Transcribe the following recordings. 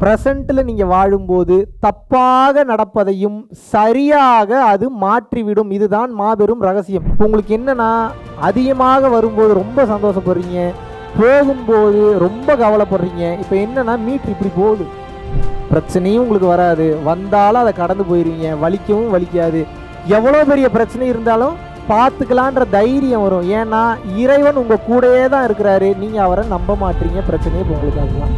ப்ரெசண்ட்டில் நீங்கள் வாழும்போது தப்பாக நடப்பதையும் சரியாக அது மாற்றிவிடும் இதுதான் மாபெரும் ரகசியம் இப்போ உங்களுக்கு என்னன்னா அதிகமாக வரும்போது ரொம்ப சந்தோஷப்படுறீங்க போகும்போது ரொம்ப கவலைப்படுறீங்க இப்போ என்னன்னா மீட்ரு இப்படி போகுது பிரச்சனையும் உங்களுக்கு வராது வந்தாலும் அதை கடந்து போயிருவீங்க வலிக்கவும் வலிக்காது எவ்வளோ பெரிய பிரச்சனை இருந்தாலும் பார்த்துக்கலான்ற தைரியம் வரும் ஏன்னா இறைவன் உங்கள் கூடயே தான் இருக்கிறாரு நீங்கள் அவரை நம்ப மாட்டீங்க பிரச்சனையே இப்போ உங்களுக்கு அதுதான்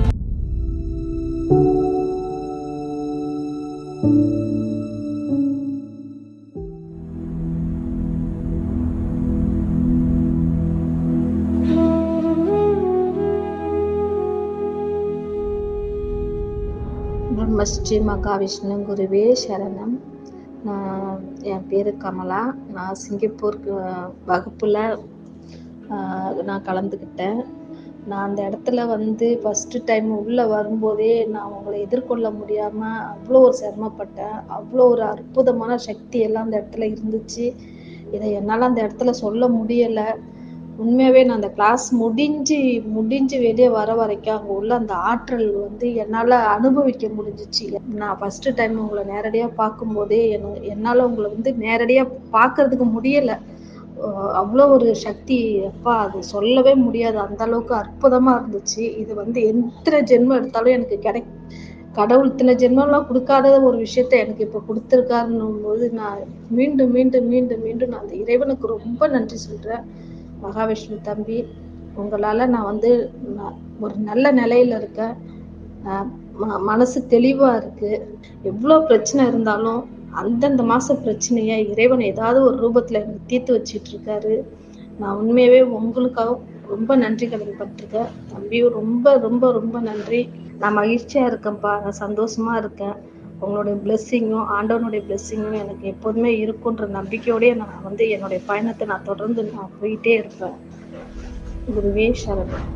பிரம்மஸ்ரீ மகாவிஷ்ணு குருவே சரணம் நான் என் பேர் கமலா நான் சிங்கப்பூர் வகுப்பில் நான் கலந்துக்கிட்டேன் நான் அந்த இடத்துல வந்து ஃபஸ்ட்டு டைம் உள்ளே வரும்போதே நான் உங்களை எதிர்கொள்ள முடியாமல் அவ்வளோ ஒரு சிரமப்பட்டேன் அவ்வளோ ஒரு அற்புதமான சக்தி எல்லாம் அந்த இடத்துல இருந்துச்சு இதை என்னால் அந்த இடத்துல சொல்ல முடியலை உண்மையாகவே நான் அந்த கிளாஸ் முடிஞ்சு முடிஞ்சு வெளியே வர வரைக்கும் அங்கே உள்ள அந்த ஆற்றல் வந்து என்னால் அனுபவிக்க முடிஞ்சிச்சு நான் ஃபஸ்ட்டு டைம் உங்களை நேரடியாக பார்க்கும்போதே என்ன என்னால் உங்களை வந்து நேரடியாக பார்க்கறதுக்கு முடியலை அவ்வளோ ஒரு சக்தி அப்பா அது சொல்லவே முடியாது அந்த அளவுக்கு அற்புதமாக இருந்துச்சு இது வந்து எத்தனை ஜென்மம் எடுத்தாலும் எனக்கு கிடை கடவுள் இத்தனை ஜென்மம்லாம் கொடுக்காத ஒரு விஷயத்த எனக்கு இப்போ கொடுத்துருக்காருன்னும் போது நான் மீண்டும் மீண்டும் மீண்டும் மீண்டும் நான் அந்த இறைவனுக்கு ரொம்ப நன்றி சொல்கிறேன் மகாவிஷ்ணு தம்பி உங்களால் நான் வந்து நான் ஒரு நல்ல நிலையில இருக்கேன் ம மனசு தெளிவாக இருக்குது எவ்வளோ பிரச்சனை இருந்தாலும் அந்தந்த மாத பிரச்சனையை இறைவன் ஏதாவது ஒரு ரூபத்தில் எனக்கு தீர்த்து வச்சிட்டு இருக்காரு நான் உண்மையாகவே உங்களுக்காக ரொம்ப நன்றி கடன் பட்டிருக்கேன் தம்பியும் ரொம்ப ரொம்ப ரொம்ப நன்றி நான் மகிழ்ச்சியாக இருக்கேன்ப்பா நான் சந்தோஷமாக இருக்கேன் உங்களுடைய பிளெஸ்ஸிங்கும் ஆண்டவனுடைய பிளெஸ்ஸிங்கும் எனக்கு எப்போதுமே இருக்குன்ற நம்பிக்கையோடய நான் வந்து என்னுடைய பயணத்தை நான் தொடர்ந்து நான் போயிட்டே இருப்பேன் குருவே சரணம்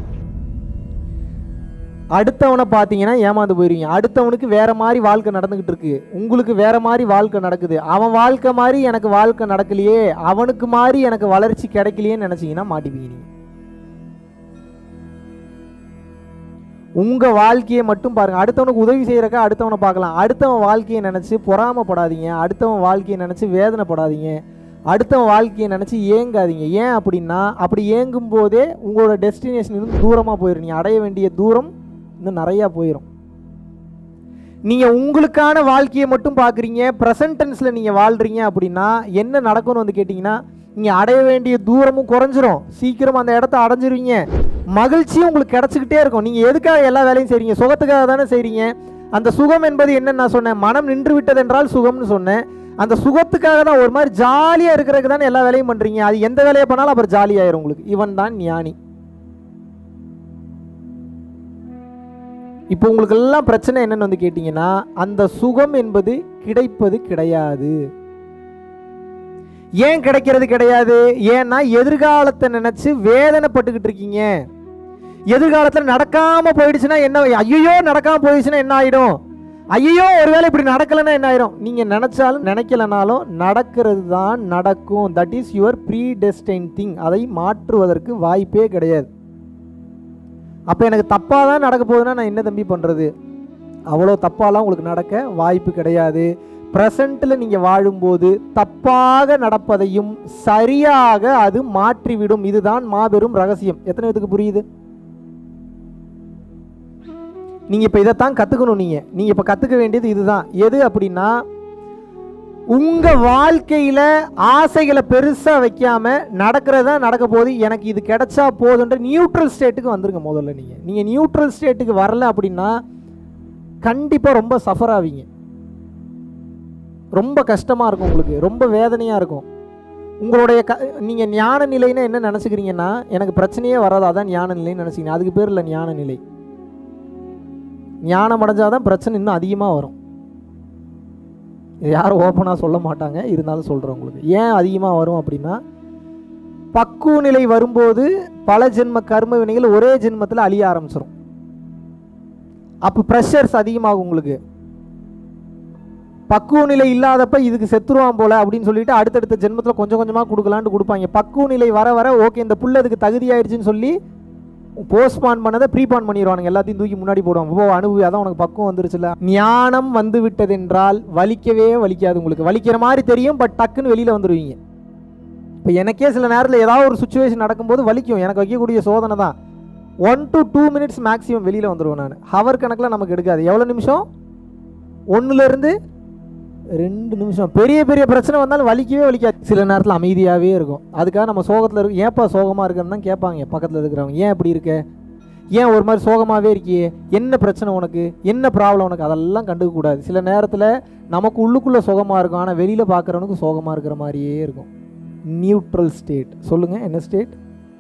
அடுத்தவனை பார்த்தீங்கன்னா ஏமாந்து போயிருவீங்க அடுத்தவனுக்கு வேற மாதிரி வாழ்க்கை நடந்துகிட்டு இருக்கு உங்களுக்கு வேற மாதிரி வாழ்க்கை நடக்குது அவன் வாழ்க்கை மாதிரி எனக்கு வாழ்க்கை நடக்கலையே அவனுக்கு மாதிரி எனக்கு வளர்ச்சி கிடைக்கலையேன்னு நினச்சிங்கன்னா மாட்டிப்பீங்க நீங்க உங்க வாழ்க்கையை மட்டும் பாருங்க அடுத்தவனுக்கு உதவி செய்யறக்க அடுத்தவனை பார்க்கலாம் அடுத்தவன் வாழ்க்கையை நினைச்சு பொறாமப்படாதீங்க அடுத்தவன் வாழ்க்கையை நினைச்சு வேதனைப்படாதீங்க அடுத்தவன் வாழ்க்கையை நினச்சி ஏங்காதீங்க ஏன் அப்படின்னா அப்படி ஏங்கும் போதே உங்களோட டெஸ்டினேஷன் இருந்து தூரமாக போயிடும் நீங்கள் அடைய வேண்டிய தூரம் இன்னும் நிறையா போயிடும் நீங்கள் உங்களுக்கான வாழ்க்கையை மட்டும் பார்க்குறீங்க ப்ரெசன்ட் டென்ஸில் நீங்கள் வாழ்கிறீங்க அப்படின்னா என்ன நடக்கும்னு வந்து கேட்டிங்கன்னா நீங்கள் அடைய வேண்டிய தூரமும் குறைஞ்சிரும் சீக்கிரம் அந்த இடத்த அடைஞ்சிருவீங்க மகிழ்ச்சியும் உங்களுக்கு கிடச்சிக்கிட்டே இருக்கும் நீங்கள் எதுக்காக எல்லா வேலையும் செய்கிறீங்க சுகத்துக்காக தானே செய்கிறீங்க அந்த சுகம் என்பது என்னன்னு நான் சொன்னேன் மனம் நின்று விட்டது என்றால் சுகம்னு சொன்னேன் அந்த சுகத்துக்காக தான் ஒரு மாதிரி ஜாலியாக இருக்கிறதுக்கு தானே எல்லா வேலையும் பண்ணுறீங்க அது எந்த வேலையை பண்ணாலும் அப்புறம் ஜாலியாயிரும் உங்களுக்கு இவன் தான் ஞானி இப்போ உங்களுக்கு எல்லாம் பிரச்சனை என்னன்னு வந்து கேட்டிங்கன்னா அந்த சுகம் என்பது கிடைப்பது கிடையாது ஏன் கிடைக்கிறது கிடையாது ஏன்னா எதிர்காலத்தை நினைச்சு வேதனைப்பட்டுக்கிட்டு இருக்கீங்க எதிர்காலத்தில் நடக்காம போயிடுச்சுன்னா என்ன ஐயோ நடக்காம போயிடுச்சுன்னா என்ன ஆயிடும் ஐயோ ஒருவேளை இப்படி நடக்கலைன்னா என்ன ஆயிரும் நீங்க நினைச்சாலும் நினைக்கலனாலும் நடக்கிறது தான் நடக்கும் that is your predestine thing அதை மாற்றுவதற்கு வாய்ப்பே கிடையாது அப்போ எனக்கு தப்பாக தான் நடக்க போகுதுன்னா நான் என்ன தம்பி பண்ணுறது அவ்வளோ தப்பாலாம் உங்களுக்கு நடக்க வாய்ப்பு கிடையாது ப்ரெசண்ட்டில் நீங்கள் வாழும்போது தப்பாக நடப்பதையும் சரியாக அது மாற்றிவிடும் இதுதான் மாபெரும் ரகசியம் எத்தனை பேத்துக்கு புரியுது நீங்கள் இப்போ இதைத்தான் கற்றுக்கணும் நீங்கள் நீங்கள் இப்போ கற்றுக்க வேண்டியது இதுதான் எது அப்படின்னா உங்கள் வாழ்க்கையில் ஆசைகளை பெருசாக வைக்காம நடக்கிறதா நடக்க போகுது எனக்கு இது கிடைச்சா போதுன்ற நியூட்ரல் ஸ்டேட்டுக்கு வந்துருங்க முதல்ல நீங்கள் நீங்கள் நியூட்ரல் ஸ்டேட்டுக்கு வரல அப்படின்னா கண்டிப்பாக ரொம்ப சஃபர் ஆவீங்க ரொம்ப கஷ்டமாக இருக்கும் உங்களுக்கு ரொம்ப வேதனையாக இருக்கும் உங்களுடைய க நீங்கள் ஞான நிலைன்னா என்ன நினச்சிக்கிறீங்கன்னா எனக்கு பிரச்சனையே வராது அதான் ஞான நிலைன்னு நினச்சிக்கிறீங்க அதுக்கு பேர் இல்லை ஞான நிலை ஞானம் அடைஞ்சால் தான் பிரச்சனை இன்னும் அதிகமாக வரும் இது யாரும் ஓப்பனாக சொல்ல மாட்டாங்க இருந்தாலும் சொல்கிறேன் உங்களுக்கு ஏன் அதிகமாக வரும் அப்படின்னா பக்குவ நிலை வரும்போது பல ஜென்ம கர்ம வினைகள் ஒரே ஜென்மத்தில் அழிய ஆரம்பிச்சிடும் அப்போ ப்ரெஷர்ஸ் அதிகமாகும் உங்களுக்கு பக்குவ நிலை இல்லாதப்ப இதுக்கு செத்துருவான் போல அப்படின்னு சொல்லிட்டு அடுத்தடுத்த ஜென்மத்தில் கொஞ்சம் கொஞ்சமாக கொடுக்கலான்ட்டு கொடுப்பாங்க பக்குவ நிலை வர வர ஓகே இந்த புள்ள இதுக்கு தகுதி ஆயிடுச்சுன்னு சொல்லி போஸ்ட்பான் பண்ணதை ப்ரீபான் பண்ணிடுவானுங்க எல்லாத்தையும் தூக்கி முன்னாடி போடுவாங்க ஓ அனுபவி அதான் உனக்கு பக்கம் வந்துருச்சுல ஞானம் வந்து விட்டதென்றால் வலிக்கவே வலிக்காது உங்களுக்கு வலிக்கிற மாதிரி தெரியும் பட் டக்குன்னு வெளியில் வந்துடுவீங்க இப்போ எனக்கே சில நேரத்தில் ஏதாவது ஒரு சுச்சுவேஷன் நடக்கும்போது வலிக்கும் எனக்கு வைக்கக்கூடிய சோதனை தான் one to two minutes maximum வெளியில் வந்துடுவேன் நான் ஹவர் கணக்கில் நமக்கு எடுக்காது எவ்வளோ நிமிஷம் ஒன்றுலேருந்து ரெண்டு நிமிஷம் பெரிய பெரிய பிரச்சனை வந்தாலும் வலிக்கவே வலிக்காது சில நேரத்தில் அமைதியாகவே இருக்கும் அதுக்காக நம்ம சோகத்தில் இருக்கு ஏன்ப்பா சோகமாக இருக்குன்னு தான் கேட்பாங்க பக்கத்தில் இருக்கிறவங்க ஏன் இப்படி இருக்க ஏன் ஒரு மாதிரி சோகமாகவே இருக்கியே என்ன பிரச்சனை உனக்கு என்ன ப்ராப்ளம் உனக்கு அதெல்லாம் கண்டுக்க கூடாது சில நேரத்தில் நமக்கு உள்ளுக்குள்ளே சுகமாக இருக்கும் ஆனால் வெளியில் பார்க்குறவனுக்கு சோகமாக இருக்கிற மாதிரியே இருக்கும் நியூட்ரல் ஸ்டேட் சொல்லுங்கள் என்ன ஸ்டேட்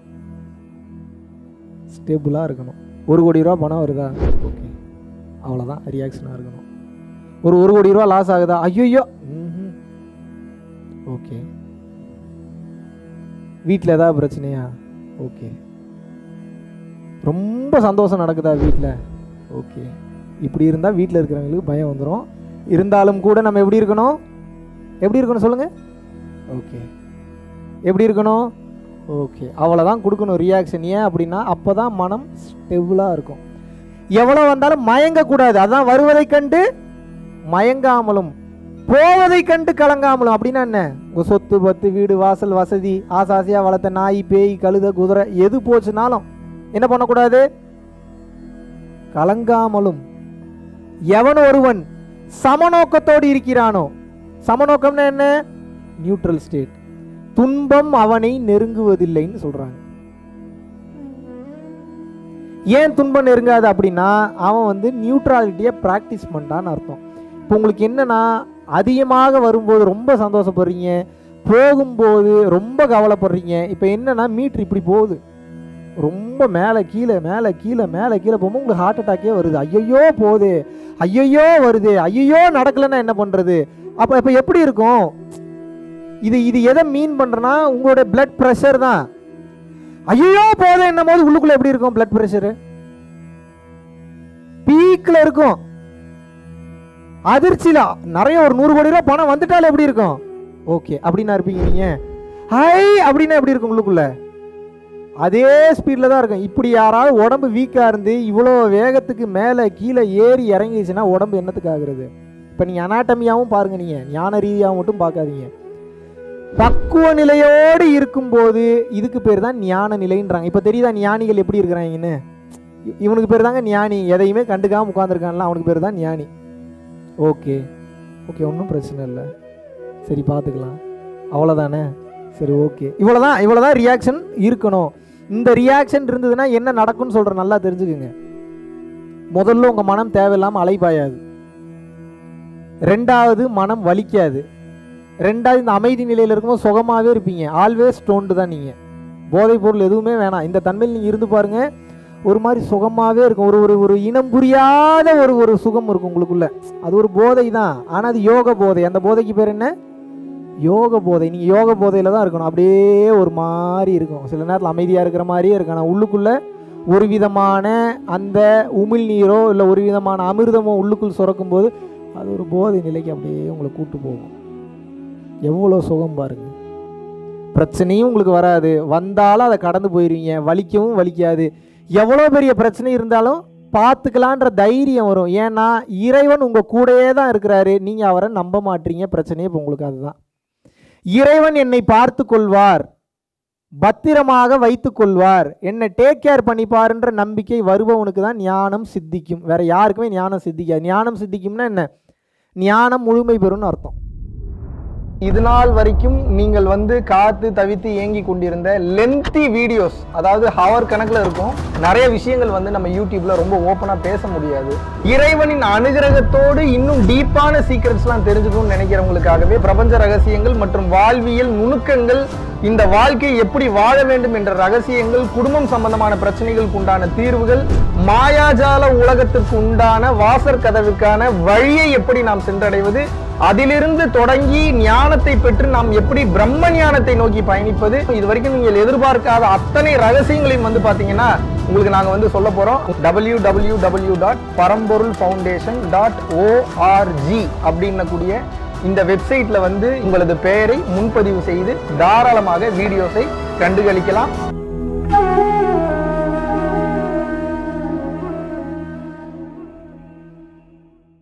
ஸ்டேபிளாக இருக்கணும் ஒரு கோடி ரூபா பணம் வருதா ஓகே அவ்வளோதான் ரியாக்ஷனாக இருக்கணும் ஒரு ஒரு கோடி ரூபா லாஸ் ஆகுதா ஐயோ ஓகே வீட்டில் ஏதாவது பிரச்சனையா ஓகே ரொம்ப சந்தோஷம் நடக்குதா வீட்டில் ஓகே இப்படி இருந்தால் வீட்டில் இருக்கிறவங்களுக்கு பயம் வந்துடும் இருந்தாலும் கூட நம்ம எப்படி இருக்கணும் எப்படி இருக்கணும் சொல்லுங்கள் ஓகே எப்படி இருக்கணும் ஓகே அவ்வளோதான் கொடுக்கணும் ரியாக்ஷன் ஏன் அப்படின்னா அப்போ தான் மனம் ஸ்டெபிளாக இருக்கும் எவ்வளோ வந்தாலும் மயங்கக்கூடாது அதான் வருவதை கண்டு மயங்காமலும் போவதை கண்டு கலங்காமலும் அப்படின்னா என்ன உங்கள் சொத்து பத்து வீடு வாசல் வசதி ஆசாசியாக வளர்த்த நாய் பேய் கழுத குதிரை எது போச்சுனாலும் என்ன பண்ணக்கூடாது கலங்காமலும் எவன் ஒருவன் சமநோக்கத்தோடு இருக்கிறானோ சமநோக்கம்னா என்ன நியூட்ரல் ஸ்டேட் துன்பம் அவனை நெருங்குவதில்லைன்னு சொல்றாங்க ஏன் துன்பம் நெருங்காது அப்படின்னா அவன் வந்து நியூட்ராலிட்டியை ப்ராக்டிஸ் பண்ணிட்டான்னு அர்த்தம் இப்போ உங்களுக்கு என்னன்னா அதிகமாக வரும்போது ரொம்ப சந்தோஷப்படுறீங்க போகும்போது ரொம்ப கவலைப்படுறீங்க இப்போ என்னன்னா மீட்ரு இப்படி போகுது ரொம்ப மேலே கீழே மேலே கீழே மேலே கீழே போகும்போது உங்களுக்கு ஹார்ட் அட்டாக்கே வருது ஐயையோ போகுது ஐயையோ வருது ஐயையோ நடக்கலைன்னா என்ன பண்ணுறது அப்போ இப்போ எப்படி இருக்கும் இது இது எதை மீன் பண்ணுறேன்னா உங்களோட பிளட் ப்ரெஷர் தான் ஐயோ போதும் என்னும் போது உள்ளுக்குள்ள எப்படி இருக்கும் பிளட் ப்ரெஷரு பீக்கில் இருக்கும் அதிர்ச்சியில நிறைய ஒரு நூறு கோடி ரூபா பணம் வந்துட்டாலே எப்படி இருக்கும் ஓகே அப்படின்னா இருப்பீங்க நீங்க ஹை அப்படின்னா எப்படி இருக்கும் உள்ளுக்குள்ள அதே ஸ்பீடில் தான் இருக்கும் இப்படி யாராவது உடம்பு வீக்காக இருந்து இவ்வளோ வேகத்துக்கு மேலே கீழே ஏறி இறங்கிச்சுன்னா உடம்பு என்னத்துக்கு ஆகுறது இப்போ நீங்கள் அனாட்டமியாவும் பாருங்க நீங்கள் ஞான ரீதியாகவும் மட்டும் பார்க்காதீங்க பக்குவ நிலையோடு இருக்கும்போது இதுக்கு பேர் தான் ஞான நிலைன்றாங்க இப்போ தெரியுதா ஞானிகள் எப்படி இருக்கிறாங்கன்னு இ- இவனுக்கு பேர் தாங்க ஞானி எதையுமே கண்டுக்காம உட்காந்துருக்கான்ல அவனுக்கு பேர் தான் ஞானி ஓகே ஓகே ஒன்றும் பிரச்சனை இல்லை சரி பார்த்துக்கலாம் அவ்வளோதானே சரி ஓகே இவ்வளோதான் இவ்வளோதான் ரியாக்ஷன் இருக்கணும் இந்த ரியாக்ஷன் இருந்ததுன்னா என்ன நடக்கும்னு சொல்கிறேன் நல்லா தெரிஞ்சுக்குங்க முதல்ல உங்கள் மனம் தேவையில்லாமல் அலைபாயாது ரெண்டாவது மனம் வலிக்காது ரெண்டாவது இந்த அமைதி நிலையில் இருக்கும்போது சுகமாகவே இருப்பீங்க ஆல்வேஸ் ஸ்டோன்டு தான் நீங்கள் போதைப் பொருள் எதுவுமே வேணாம் இந்த தன்மையில் நீங்கள் இருந்து பாருங்க ஒரு மாதிரி சுகமாகவே இருக்கும் ஒரு ஒரு ஒரு இனம் புரியாத ஒரு ஒரு சுகம் இருக்கும் உங்களுக்குள்ள அது ஒரு போதை தான் ஆனால் அது யோக போதை அந்த போதைக்கு பேர் என்ன யோக போதை நீங்கள் யோக போதையில் தான் இருக்கணும் அப்படியே ஒரு மாதிரி இருக்கும் சில நேரத்தில் அமைதியாக இருக்கிற மாதிரியே இருக்கும் ஆனால் உள்ளுக்குள்ளே ஒரு விதமான அந்த உமிழ் நீரோ இல்லை ஒரு விதமான அமிர்தமோ உள்ளுக்குள் சுரக்கும் போது அது ஒரு போதை நிலைக்கு அப்படியே உங்களை கூட்டு போகும் எவ்வளோ சுகம் பாருங்க பிரச்சனையும் உங்களுக்கு வராது வந்தாலும் அதை கடந்து போயிடுவீங்க வலிக்கவும் வலிக்காது எவ்வளோ பெரிய பிரச்சனை இருந்தாலும் பார்த்துக்கலான்ற தைரியம் வரும் ஏன்னா இறைவன் உங்கள் கூடயே தான் இருக்கிறாரு நீங்கள் அவரை நம்ப மாட்டீங்க பிரச்சனையே இப்போ உங்களுக்கு அதுதான் இறைவன் என்னை பார்த்து கொள்வார் பத்திரமாக வைத்துக் கொள்வார் என்னை டேக் கேர் பண்ணிப்பாருன்ற நம்பிக்கை வருபவனுக்கு தான் ஞானம் சித்திக்கும் வேற யாருக்குமே ஞானம் சித்திக்காது ஞானம் சித்திக்கும்னா என்ன ஞானம் முழுமை பெறும்னு அர்த்தம் இது நாள் வரைக்கும் நீங்கள் வந்து காத்து தவித்து ஏங்கி கொண்டிருந்த லென்த்தி வீடியோஸ் அதாவது ஹவர் கணக்கில் இருக்கும் நிறைய விஷயங்கள் வந்து நம்ம யூடியூப்ல ரொம்ப ஓப்பனா பேச முடியாது இறைவனின் அனுகிரகத்தோடு இன்னும் டீப்பான சீக்ரெட்ஸ்லாம் தெரிஞ்சுக்கணும்னு நினைக்கிறவங்களுக்காகவே பிரபஞ்ச ரகசியங்கள் மற்றும் வாழ்வியல் நுணுக்கங்கள் இந்த வாழ்க்கையை எப்படி வாழ வேண்டும் என்ற ரகசியங்கள் குடும்பம் சம்பந்தமான பிரச்சனைகளுக்கு உண்டான தீர்வுகள் மாயாஜால உலகத்திற்கு உண்டான வாசற் கதவுக்கான வழியை எப்படி நாம் சென்றடைவது அதிலிருந்து தொடங்கி ஞானத்தை பெற்று நாம் எப்படி பிரம்ம ஞானத்தை நோக்கி பயணிப்பது இது வரைக்கும் நீங்கள் எதிர்பார்க்காத அத்தனை ரகசியங்களையும் வந்து பாத்தீங்கன்னா உங்களுக்கு நாங்க வந்து சொல்ல போறோம் W W W dot Paramporul foundation dot O R G அப்படின்னக்கூடிய இந்த வெப்சைட்ல வந்து உங்களது பெயரை முன்பதிவு செய்து தாராளமாக வீடியோஸை கண்டுகளிக்கலாம்